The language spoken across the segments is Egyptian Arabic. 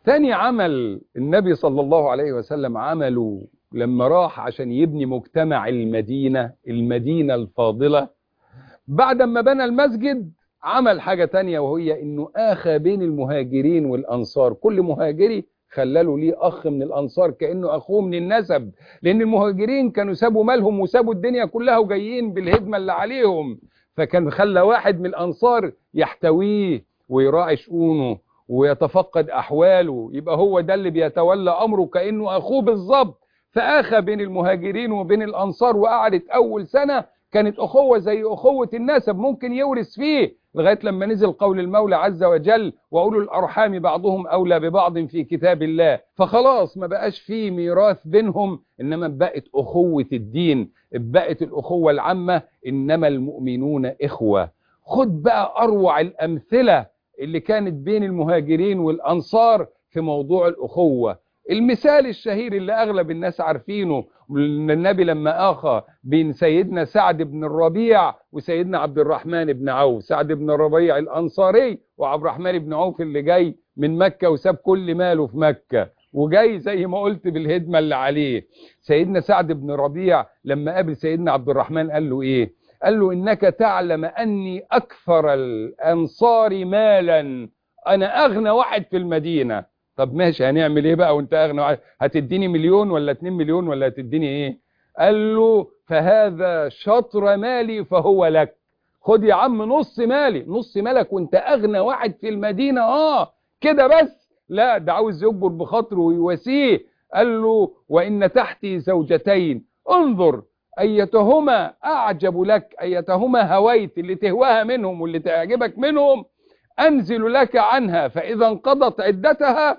ثاني عمل النبي صلى الله عليه وسلم عمله لما راح عشان يبني مجتمع المدينة المدينة الفاضلة بعد ما بنى المسجد عمل حاجة تانية وهي انه اخى بين المهاجرين والانصار كل مهاجري خلاله ليه اخ من الانصار كانه اخوه من النسب لان المهاجرين كانوا سابوا مالهم وسابوا الدنيا كلها وجايين بالهدمه اللي عليهم فكان خلى واحد من الانصار يحتويه ويراعي شؤونه ويتفقد احواله يبقى هو ده اللي بيتولى امره كانه اخوه بالظبط فاخى بين المهاجرين وبين الانصار وقعدت اول سنه كانت اخوه زي اخوه النسب ممكن يورث فيه لغايه لما نزل قول المولى عز وجل واولو الارحام بعضهم اولى ببعض في كتاب الله فخلاص ما بقاش فيه ميراث بينهم انما بقت اخوه الدين بقت الاخوه العامه انما المؤمنون اخوه خد بقى اروع الامثله اللي كانت بين المهاجرين والانصار في موضوع الاخوه المثال الشهير اللي اغلب الناس عارفينه النبي لما اخى بين سيدنا سعد بن الربيع وسيدنا عبد الرحمن بن عوف سعد بن الربيع الانصاري وعبد الرحمن بن عوف اللي جاي من مكه وساب كل ماله في مكه وجاي زي ما قلت بالهدمه اللي عليه سيدنا سعد بن ربيع لما قابل سيدنا عبد الرحمن قال له ايه قال له انك تعلم اني اكثر الانصار مالا انا اغنى واحد في المدينه طب ماشي هنعمل ايه بقى وانت اغنى واحد هتديني مليون ولا 2 مليون ولا هتديني ايه قال له فهذا شطر مالي فهو لك خد يا عم نص مالي نص مالك وانت اغنى واحد في المدينه اه كده بس لا ده عاوز يجبر بخاطره ويواسيه قال له وان تحتي زوجتين انظر ايتهما اعجب لك ايتهما هويت اللي تهواها منهم واللي تعجبك منهم انزل لك عنها فاذا انقضت عدتها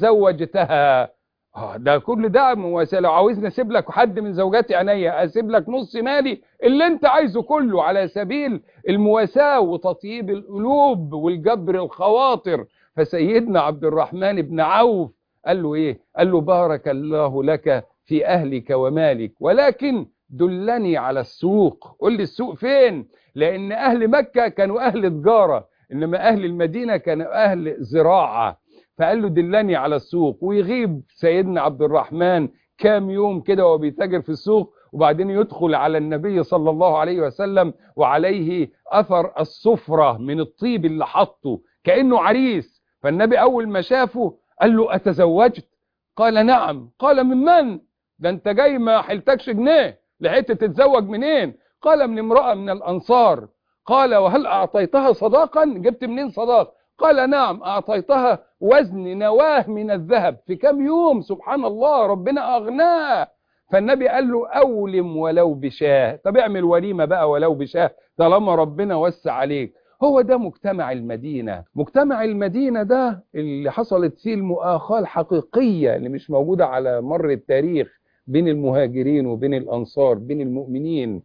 تزوجتها اه ده كل ده مواساه لو عاوزني اسيب لك حد من زوجاتي عينيا اسيب لك نص مالي اللي انت عايزه كله على سبيل المواساه وتطييب القلوب والجبر الخواطر فسيدنا عبد الرحمن بن عوف قال له ايه قال له بارك الله لك في اهلك ومالك ولكن دلني على السوق قل لي السوق فين لان اهل مكه كانوا اهل تجاره انما اهل المدينه كانوا اهل زراعه فقال له دلني على السوق ويغيب سيدنا عبد الرحمن كام يوم كده وهو بيتاجر في السوق وبعدين يدخل على النبي صلى الله عليه وسلم وعليه اثر الصفرة من الطيب اللي حطه كانه عريس فالنبي اول ما شافه قال له اتزوجت قال نعم قال من من ده انت جاي ما حلتكش جنيه لحقت تتزوج منين قال من امرأة من الانصار قال وهل اعطيتها صداقا جبت منين صداق قال نعم اعطيتها وزن نواه من الذهب في كم يوم سبحان الله ربنا اغناه فالنبي قال له اولم ولو بشاه طب اعمل وليمه بقى ولو بشاه طالما ربنا وسع عليك هو ده مجتمع المدينه مجتمع المدينه ده اللي حصلت فيه المؤاخاه الحقيقيه اللي مش موجوده على مر التاريخ بين المهاجرين وبين الانصار بين المؤمنين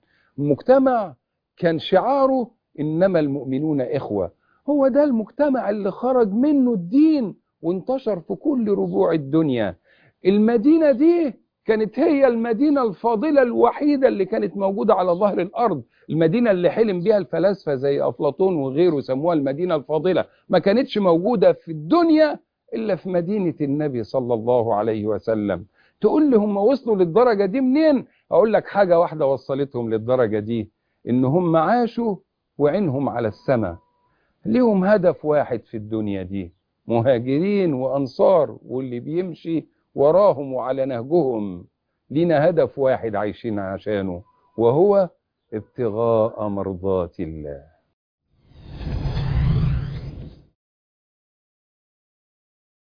مجتمع كان شعاره انما المؤمنون اخوه هو ده المجتمع اللي خرج منه الدين وانتشر في كل ربوع الدنيا المدينة دي كانت هي المدينة الفاضلة الوحيدة اللي كانت موجودة على ظهر الأرض المدينة اللي حلم بها الفلاسفة زي أفلاطون وغيره سموها المدينة الفاضلة ما كانتش موجودة في الدنيا إلا في مدينة النبي صلى الله عليه وسلم تقول لي هم وصلوا للدرجة دي منين أقول لك حاجة واحدة وصلتهم للدرجة دي إن هم عاشوا وعينهم على السماء ليهم هدف واحد في الدنيا دي مهاجرين وأنصار واللي بيمشي وراهم وعلى نهجهم لينا هدف واحد عايشين عشانه وهو ابتغاء مرضات الله